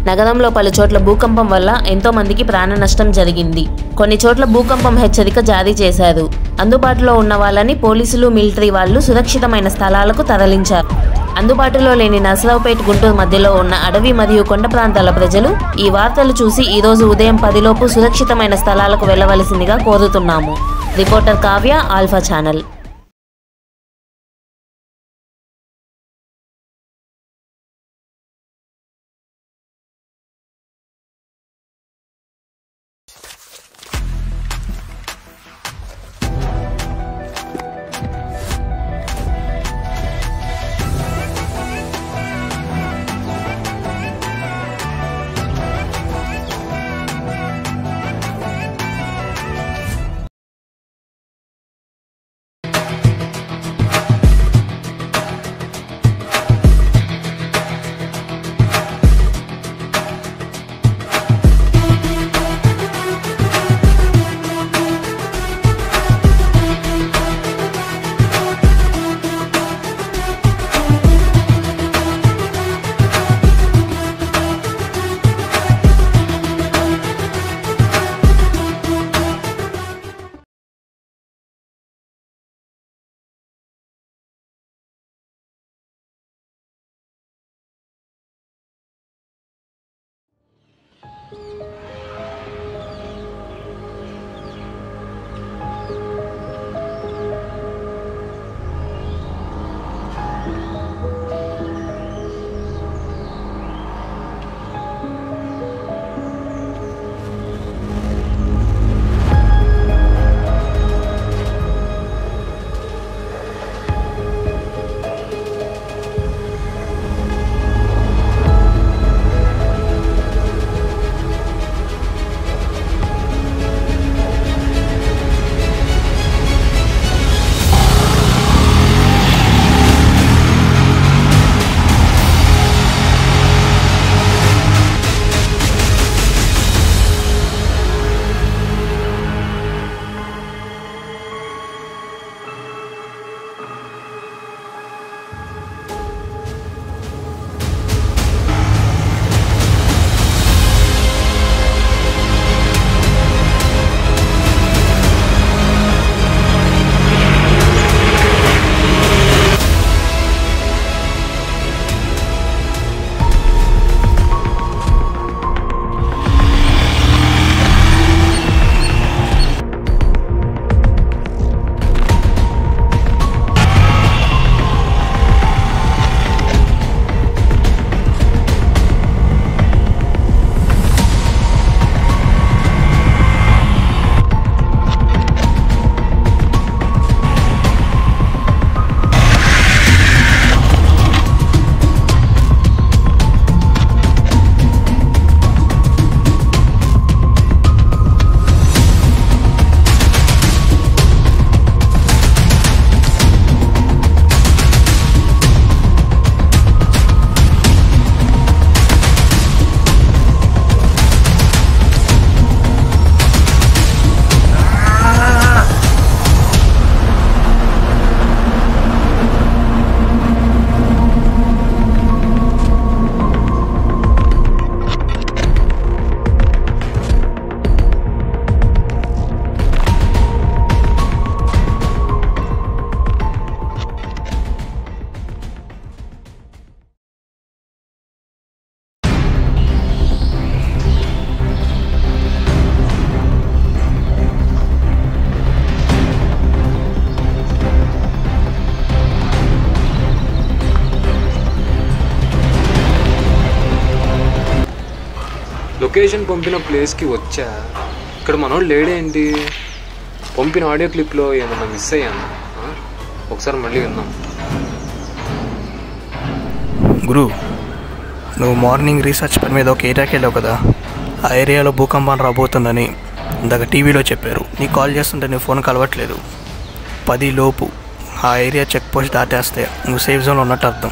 నగరంలో పలు చోట్ల భూకంపం వల్ల ఎంతో మందికి ప్రాణ నష్టం జరిగింది కొన్ని చోట్ల భూకంపం హెచ్చరిక జారీ చేశారు అందుబాటులో ఉన్న వాళ్ళని పోలీసులు మిలిటరీ వాళ్ళు సురక్షితమైన స్థలాలకు తరలించారు అందుబాటులో లేని నర్సరావుపేట గుంటూరు మధ్యలో ఉన్న అడవి మరియు కొండ ప్రాంతాల ప్రజలు ఈ వార్తలు చూసి ఈ రోజు ఉదయం పదిలోపు సురక్షితమైన స్థలాలకు వెళ్ళవలసిందిగా కోరుతున్నాము reporter Kavya Alpha channel location పంపిన ప్లేస్కి వచ్చా ఇక్కడ మనోడు లేడేంటి పంపిన ఆడియో క్లిప్లో ఏమన్నా మిస్ అయ్యాను ఆ? ఒకసారి మళ్ళీ విందాం గురు నువ్వు మార్నింగ్ రీసెర్చ్ పని మీద ఒక ఏరియాకి వెళ్ళావు కదా ఆ ఏరియాలో భూకంపం రాబోతుందని ఇందాక టీవీలో చెప్పారు నీకు కాల్ చేస్తుంటే నీ ఫోన్ కలవట్లేదు పది లోపు ఆ ఏరియా చెక్ పోస్ట్ దాటేస్తే నువ్వు సేఫ్ జోన్లో ఉన్నట్టు అర్థం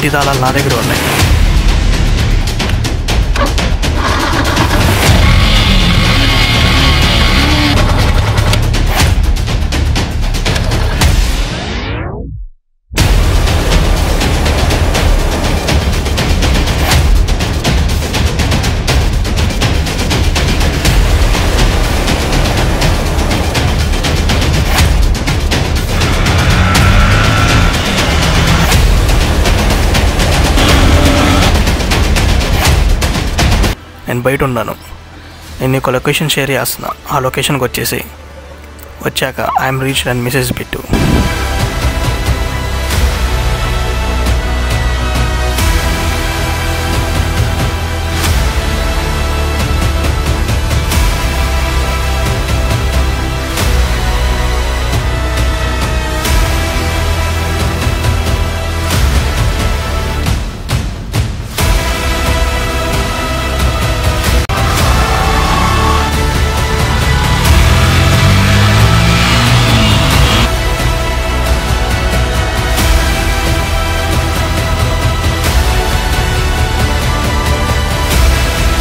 కిటికీ తాళాలు నా దగ్గర ఉన్నాయి నేను బయట ఉన్నాను నేను నీకు లొకేషన్ షేర్ చేస్తున్నా ఆ లొకేషన్కి వచ్చేసి వచ్చాక ఐఎమ్ రీచ్ అని మెసేజ్ పెట్టు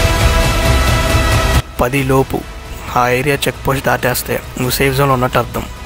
పది లోపు ఆ ఏరియా చెక్ పోస్ట్ దాటేస్తే నువ్వు సేఫ్ జోన్లో ఉన్నట్టు అర్థం